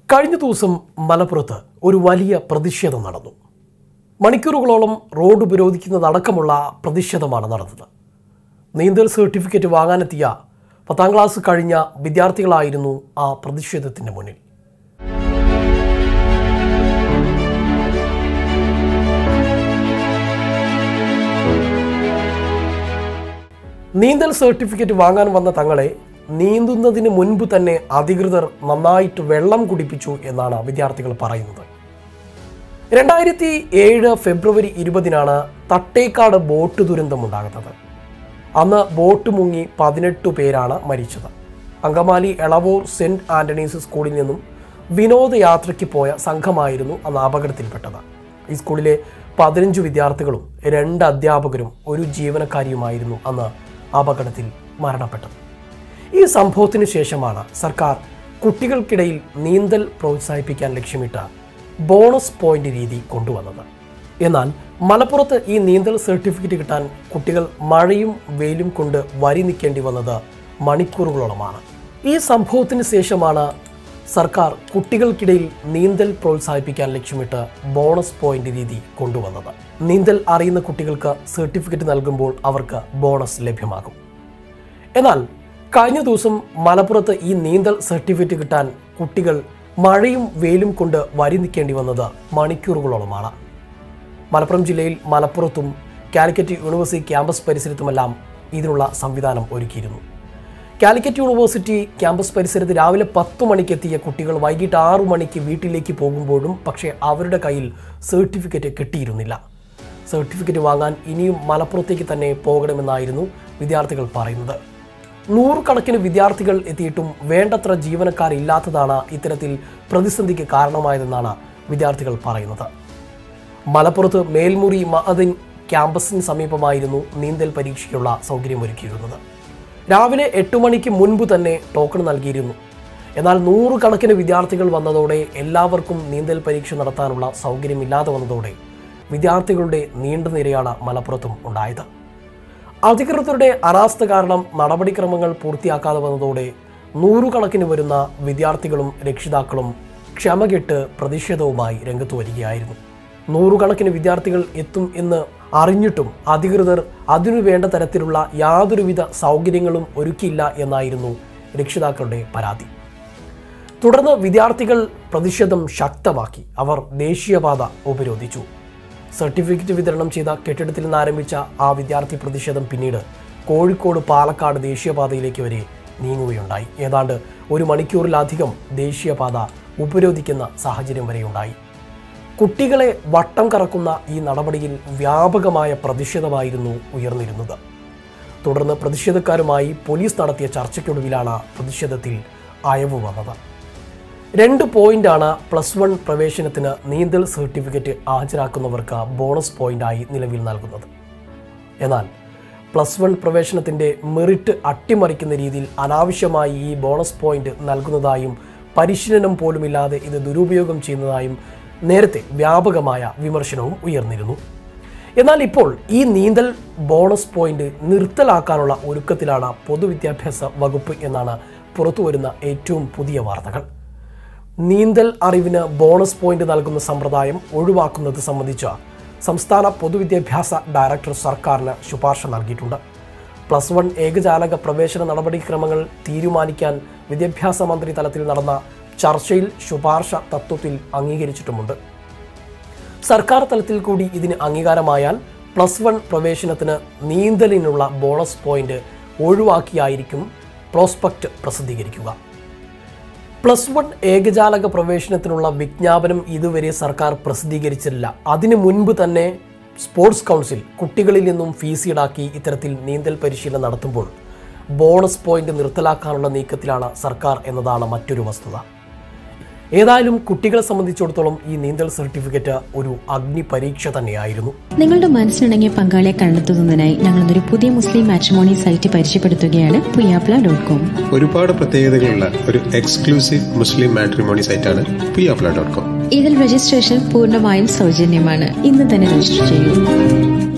കഴിഞ്ഞ ദിവസം മലപ്പുറത്ത് ഒരു വലിയ പ്രതിഷേധം നടന്നു മണിക്കൂറുകളോളം റോഡ് ഉപരോധിക്കുന്നതടക്കമുള്ള പ്രതിഷേധമാണ് നടന്നത് നീന്തൽ സർട്ടിഫിക്കറ്റ് വാങ്ങാനെത്തിയ പത്താം ക്ലാസ് കഴിഞ്ഞ വിദ്യാർത്ഥികളായിരുന്നു ആ പ്രതിഷേധത്തിൻ്റെ മുന്നിൽ നീന്തൽ സർട്ടിഫിക്കറ്റ് വാങ്ങാൻ വന്ന തങ്ങളെ നീന്തുന്നതിന് മുൻപ് തന്നെ അധികൃതർ നന്നായിട്ട് വെള്ളം കുടിപ്പിച്ചു എന്നാണ് വിദ്യാർത്ഥികൾ പറയുന്നത് രണ്ടായിരത്തി ഏഴ് ഫെബ്രുവരി ഇരുപതിനാണ് തട്ടേക്കാട് ബോട്ട് ദുരന്തമുണ്ടാകുന്നത് അന്ന് ബോട്ട് മുങ്ങി പതിനെട്ട് പേരാണ് മരിച്ചത് അങ്കമാലി എളവൂർ സെന്റ് ആന്റണീസ് സ്കൂളിൽ നിന്നും വിനോദയാത്രയ്ക്ക് പോയ സംഘമായിരുന്നു അന്ന് അപകടത്തിൽപ്പെട്ടത് ഈ സ്കൂളിലെ പതിനഞ്ച് വിദ്യാർത്ഥികളും രണ്ട് അധ്യാപകരും ഒരു ജീവനക്കാരിയുമായിരുന്നു അന്ന് അപകടത്തിൽ മരണപ്പെട്ടത് ഈ സംഭവത്തിന് ശേഷമാണ് സർക്കാർ കുട്ടികൾക്കിടയിൽ നീന്തൽ പ്രോത്സാഹിപ്പിക്കാൻ ലക്ഷ്യമിട്ട് ബോണസ് പോയിന്റ് രീതി കൊണ്ടുവന്നത് എന്നാൽ മലപ്പുറത്ത് ഈ നീന്തൽ സർട്ടിഫിക്കറ്റ് കിട്ടാൻ കുട്ടികൾ മഴയും വെയിലും കൊണ്ട് വരി നിൽക്കേണ്ടി വന്നത് മണിക്കൂറുകളോളമാണ് ഈ സംഭവത്തിന് ശേഷമാണ് സർക്കാർ കുട്ടികൾക്കിടയിൽ നീന്തൽ പ്രോത്സാഹിപ്പിക്കാൻ ലക്ഷ്യമിട്ട് ബോണസ് പോയിന്റ് രീതി കൊണ്ടുവന്നത് നീന്തൽ അറിയുന്ന കുട്ടികൾക്ക് സർട്ടിഫിക്കറ്റ് നൽകുമ്പോൾ അവർക്ക് ബോണസ് ലഭ്യമാകും എന്നാൽ കഴിഞ്ഞ ദിവസം മലപ്പുറത്ത് ഈ നീന്തൽ സർട്ടിഫിക്കറ്റ് കിട്ടാൻ കുട്ടികൾ മഴയും വെയിലും കൊണ്ട് വരി നിൽക്കേണ്ടി വന്നത് മണിക്കൂറുകളോളമാണ് മലപ്പുറം ജില്ലയിൽ മലപ്പുറത്തും കാലിക്കറ്റ് യൂണിവേഴ്സിറ്റി ക്യാമ്പസ് പരിസരത്തുമെല്ലാം ഇതിനുള്ള സംവിധാനം ഒരുക്കിയിരുന്നു കാലിക്കറ്റ് യൂണിവേഴ്സിറ്റി ക്യാമ്പസ് പരിസരത്ത് രാവിലെ പത്ത് മണിക്ക് എത്തിയ കുട്ടികൾ വൈകിട്ട് ആറു മണിക്ക് വീട്ടിലേക്ക് പോകുമ്പോഴും പക്ഷേ അവരുടെ കയ്യിൽ സർട്ടിഫിക്കറ്റ് കിട്ടിയിരുന്നില്ല സർട്ടിഫിക്കറ്റ് വാങ്ങാൻ ഇനിയും മലപ്പുറത്തേക്ക് തന്നെ പോകണമെന്നായിരുന്നു വിദ്യാർത്ഥികൾ പറയുന്നത് നൂറുകണക്കിന് വിദ്യാർത്ഥികൾ എത്തിയിട്ടും വേണ്ടത്ര ജീവനക്കാരില്ലാത്തതാണ് ഇത്തരത്തിൽ പ്രതിസന്ധിക്ക് കാരണമായതെന്നാണ് വിദ്യാർത്ഥികൾ പറയുന്നത് മലപ്പുറത്ത് മേൽമുറി മഹദിൻ ക്യാമ്പസിന് സമീപമായിരുന്നു നീന്തൽ പരീക്ഷയ്ക്കുള്ള സൗകര്യമൊരുക്കിയിരുന്നത് രാവിലെ എട്ട് മണിക്ക് മുൻപ് തന്നെ ടോക്കൺ നൽകിയിരുന്നു എന്നാൽ നൂറുകണക്കിന് വിദ്യാർത്ഥികൾ വന്നതോടെ എല്ലാവർക്കും നീന്തൽ പരീക്ഷ നടത്താനുള്ള സൗകര്യമില്ലാതെ വന്നതോടെ വിദ്യാർത്ഥികളുടെ നീണ്ട നിരയാണ് മലപ്പുറത്തും ഉണ്ടായത് അധികൃതരുടെ അനാസ്ഥ കാരണം നടപടിക്രമങ്ങൾ പൂർത്തിയാക്കാതെ വന്നതോടെ നൂറുകണക്കിന് വരുന്ന വിദ്യാർത്ഥികളും രക്ഷിതാക്കളും ക്ഷമകെട്ട് പ്രതിഷേധവുമായി രംഗത്ത് വരികയായിരുന്നു നൂറുകണക്കിന് വിദ്യാർത്ഥികൾ എത്തും എന്ന് അറിഞ്ഞിട്ടും അധികൃതർ അതിനു വേണ്ട തരത്തിലുള്ള യാതൊരുവിധ സൗകര്യങ്ങളും ഒരുക്കിയില്ല എന്നായിരുന്നു രക്ഷിതാക്കളുടെ പരാതി തുടർന്ന് വിദ്യാർത്ഥികൾ പ്രതിഷേധം ശക്തമാക്കി അവർ ദേശീയപാത ഉപരോധിച്ചു സർട്ടിഫിക്കറ്റ് വിതരണം ചെയ്ത കെട്ടിടത്തിൽ നിന്ന് ആരംഭിച്ച ആ വിദ്യാർത്ഥി പ്രതിഷേധം പിന്നീട് കോഴിക്കോട് പാലക്കാട് ദേശീയപാതയിലേക്ക് വരെ നീങ്ങുകയുണ്ടായി ഏതാണ്ട് ഒരു മണിക്കൂറിലധികം ദേശീയപാത ഉപരോധിക്കുന്ന സാഹചര്യം വരെയുണ്ടായി കുട്ടികളെ വട്ടം കറക്കുന്ന ഈ നടപടിയിൽ വ്യാപകമായ പ്രതിഷേധമായിരുന്നു ഉയർന്നിരുന്നത് തുടർന്ന് പ്രതിഷേധക്കാരുമായി പോലീസ് നടത്തിയ ചർച്ചയ്ക്കൊടുവിലാണ് പ്രതിഷേധത്തിൽ അയവ് വന്നത് രണ്ട് പോയിന്റാണ് പ്ലസ് വൺ പ്രവേശനത്തിന് നീന്തൽ സർട്ടിഫിക്കറ്റ് ഹാജരാക്കുന്നവർക്ക് ബോണസ് പോയിന്റായി നിലവിൽ നൽകുന്നത് എന്നാൽ പ്ലസ് വൺ പ്രവേശനത്തിൻ്റെ മെറിറ്റ് അട്ടിമറിക്കുന്ന രീതിയിൽ അനാവശ്യമായി ഈ ബോണസ് പോയിന്റ് നൽകുന്നതായും പരിശീലനം പോലുമില്ലാതെ ഇത് ദുരുപയോഗം ചെയ്യുന്നതായും നേരത്തെ വ്യാപകമായ വിമർശനവും ഉയർന്നിരുന്നു എന്നാൽ ഇപ്പോൾ ഈ നീന്തൽ ബോണസ് പോയിന്റ് നിർത്തലാക്കാനുള്ള ഒരുക്കത്തിലാണ് പൊതുവിദ്യാഭ്യാസ വകുപ്പ് എന്നാണ് പുറത്തുവരുന്ന ഏറ്റവും പുതിയ വാർത്തകൾ നീന്തൽ അറിവിന് ബോണസ് പോയിന്റ് നൽകുന്ന സമ്പ്രദായം ഒഴിവാക്കുന്നത് സംബന്ധിച്ച സംസ്ഥാന പൊതുവിദ്യാഭ്യാസ ഡയറക്ടർ സർക്കാരിന് ശുപാർശ നൽകിയിട്ടുണ്ട് പ്ലസ് വൺ ഏകജാലക പ്രവേശന നടപടിക്രമങ്ങൾ തീരുമാനിക്കാൻ വിദ്യാഭ്യാസ മന്ത്രി തലത്തിൽ നടന്ന ചർച്ചയിൽ ശുപാർശ തത്വത്തിൽ അംഗീകരിച്ചിട്ടുമുണ്ട് സർക്കാർ തലത്തിൽ കൂടി ഇതിന് അംഗീകാരമായാൽ പ്ലസ് വൺ പ്രവേശനത്തിന് നീന്തലിനുള്ള ബോണസ് പോയിന്റ് ഒഴിവാക്കിയായിരിക്കും പ്രോസ്പെക്റ്റ് പ്രസിദ്ധീകരിക്കുക പ്ലസ് വൺ ഏകജാലക പ്രവേശനത്തിനുള്ള വിജ്ഞാപനം ഇതുവരെ സർക്കാർ പ്രസിദ്ധീകരിച്ചിട്ടില്ല അതിനു മുൻപ് തന്നെ സ്പോർട്സ് കൗൺസിൽ കുട്ടികളിൽ നിന്നും ഫീസ് ഈടാക്കി ഇത്തരത്തിൽ നീന്തൽ പരിശീലനം നടത്തുമ്പോൾ ബോണസ് പോയിന്റ് നിർത്തലാക്കാനുള്ള നീക്കത്തിലാണ് സർക്കാർ എന്നതാണ് മറ്റൊരു വസ്തുത ഏതായാലും കുട്ടികളെ സംബന്ധിച്ചിടത്തോളം ഈ നീന്തൽ സർട്ടിഫിക്കറ്റ് ഒരു അഗ്നി പരീക്ഷ തന്നെയായിരുന്നു നിങ്ങളുടെ മനസ്സിനിണങ്ങിയ പങ്കാളിയെ കണ്ടെത്തുന്നതിനായി ഞങ്ങളൊരു പുതിയ മുസ്ലിം മാട്രിമോണി സൈറ്റ് പരിചയപ്പെടുത്തുകയാണ് പുയാപ്ല ഡോട്ട് കോം ഒരുപാട് പ്രത്യേകതകളുള്ള ഒരു എക്സ്ക്ലൂസീവ് മുസ്ലിം മാട്രിമോണി സൈറ്റാണ് പിയാപ്ല ഡോട്ട് കോം ഇതിൽ രജിസ്ട്രേഷൻ പൂർണ്ണമായും സൗജന്യമാണ് ഇന്ന് തന്നെ രജിസ്റ്റർ ചെയ്യൂ